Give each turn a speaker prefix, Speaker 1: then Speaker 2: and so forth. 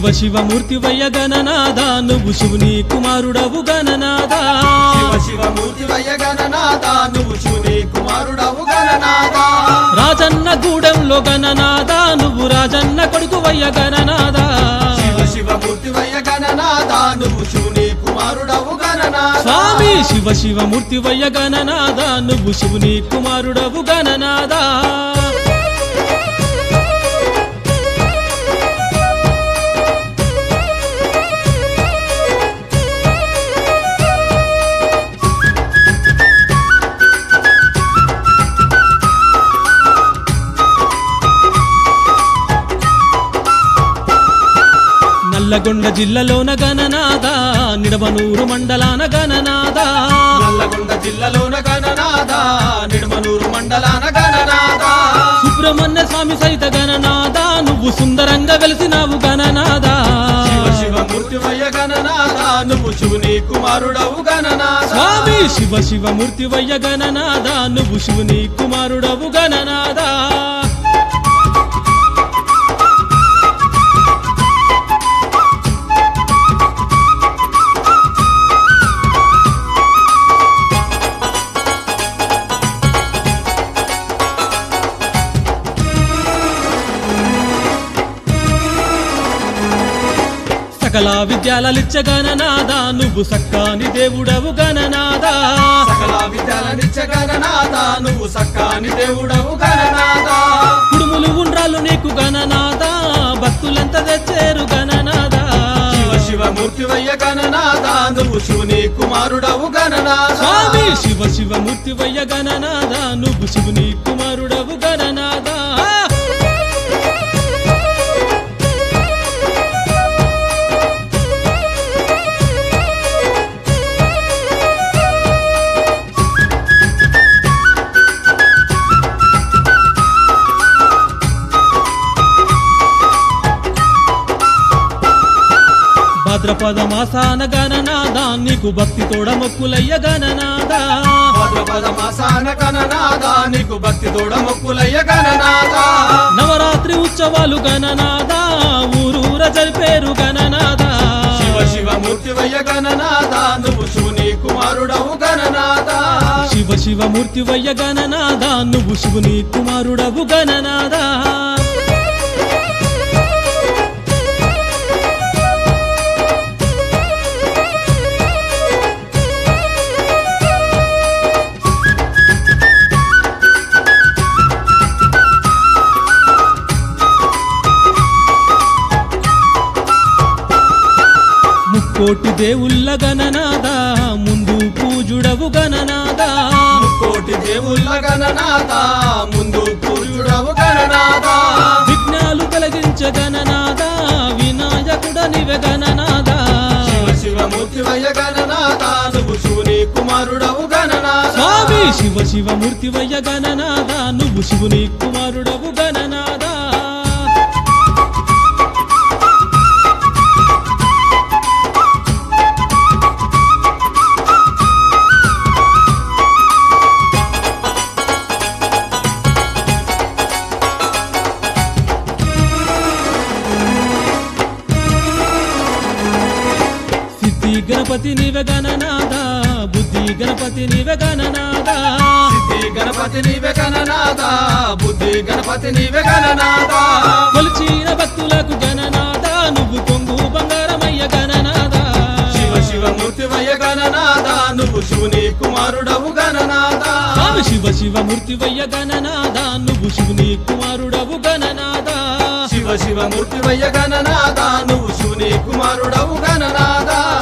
Speaker 1: శివ శివ మూర్తి వయ్య గణనాద నువ్వు శివుని కుమారుడవు గణనాద
Speaker 2: శివ శివ మూర్తి వయ్య గణనాథ నువ్వు శివుని కుమారుడవు గణనాథ
Speaker 1: రాజన్న గూడెంలో గణనాద నువ్వు రాజన్న కొడుకు వయ్య గణనాద
Speaker 2: శివ శివ మూర్తి వయ్య గణనాథ నువ్వు శివుని కుమారుడవు గణనాథ
Speaker 1: స్వామి శివ శివ మూర్తి వయ్య గణనాద నువ్వు శివుని కుమారుడవు గణనాద నల్లగొండ జిల్లాలోన గణనాద నిడమనూరు మండలాన గణనాద
Speaker 2: నల్లగొండ జిల్లాలోన గణనాథ నిడమనూరు మండలాన గణనాథ
Speaker 1: సుబ్రహ్మణ్య స్వామి సైత గణనాద నువ్వు సుందరంగా వెలిసినావు గణనాద
Speaker 2: శివ శివ మూర్తి వయ్య గణనాథ నువ్వు శివుని కుమారుడవు గణనాథ
Speaker 1: స్వామి శివ శివ మూర్తి వయ్య గణనాద నువ్వు శివుని కుమారుడవు గణనాద సకల విద్యాలలిచ్చ గణనాద నువ్వు సక్కాని దేవుడవు గణనాద
Speaker 2: సకల విద్యాలనిచ్చ గణనాథ నువ్వు సక్కాని దేవుడవు గణనాథ
Speaker 1: కుడుములు ఉండ్రాలు నీకు గణనాద భక్తులంతా తెచ్చేరు గణనాద
Speaker 2: శివ శివ మూర్తి వయ్య గణనాథ నువ్వు శివుని కుమారుడవు గణనాథ
Speaker 1: స్వామి శివ శివ మూర్తి వయ్య గణనాద నువ్వు శివుని కుమారుడవు గణనాద భాద్రపద మాసాన గణనాద నీకు భక్తి తోడ మొక్కులయ్య గణనాద
Speaker 2: భాద్రపద మాసాన గణనాథ నీకు భక్తి తోడ మొక్కులయ్య గణనాథ
Speaker 1: నవరాత్రి ఉత్సవాలు గణనాద ఊరూర జరిపేరు గణనాద
Speaker 2: శివ శివ మూర్తి వయ్య గణనాథ నువ్వు శివుని కుమారుడవు గణనాథ
Speaker 1: శివ శివ మూర్తి వయ్య గణనాద నువ్వు శివుని కుమారుడవు గణనాద ముక్కోటి దేవుళ్ళ గణనాద ముందు పూజుడవు గణనాద
Speaker 2: కోటి దేవుళ్ళ గణనాథ ముందు పూజుడవు గణనాథ
Speaker 1: విఘ్నాలు కలిగించ గణనాద వినాయకుడ నివె గణనాద
Speaker 2: శివ శివ మూర్తి వయ్య గణనాథ నువ్వు శివుని కుమారుడవు గణనాథ
Speaker 1: స్వామి శివ శివ మూర్తి వయ్య గణనాద నువ్వు శివుని కుమారుడవు గణనాద సిద్ధి గణపతి నివె గణనాద బుద్ధి గణపతి నివె గణనాద
Speaker 2: సిద్ధి గణపతి నీవే గణనాథ బుద్ధి గణపతి నీవే గణనాథ
Speaker 1: కొలిచిన భక్తులకు గణనాద నువ్వు కొంగు బంగారమయ్య గణనాద
Speaker 2: శివ శివ మూర్తి వయ్య గణనాథ నువ్వు శివుని కుమారుడవు గణనాథ
Speaker 1: స్వామి శివ శివ మూర్తి వయ్య గణనాద నువ్వు శివుని కుమారుడవు గణనాద
Speaker 2: శివ శివ మూర్తి వయ్య గణనాథ నువ్వు శివుని కుమారుడవు గణనాథ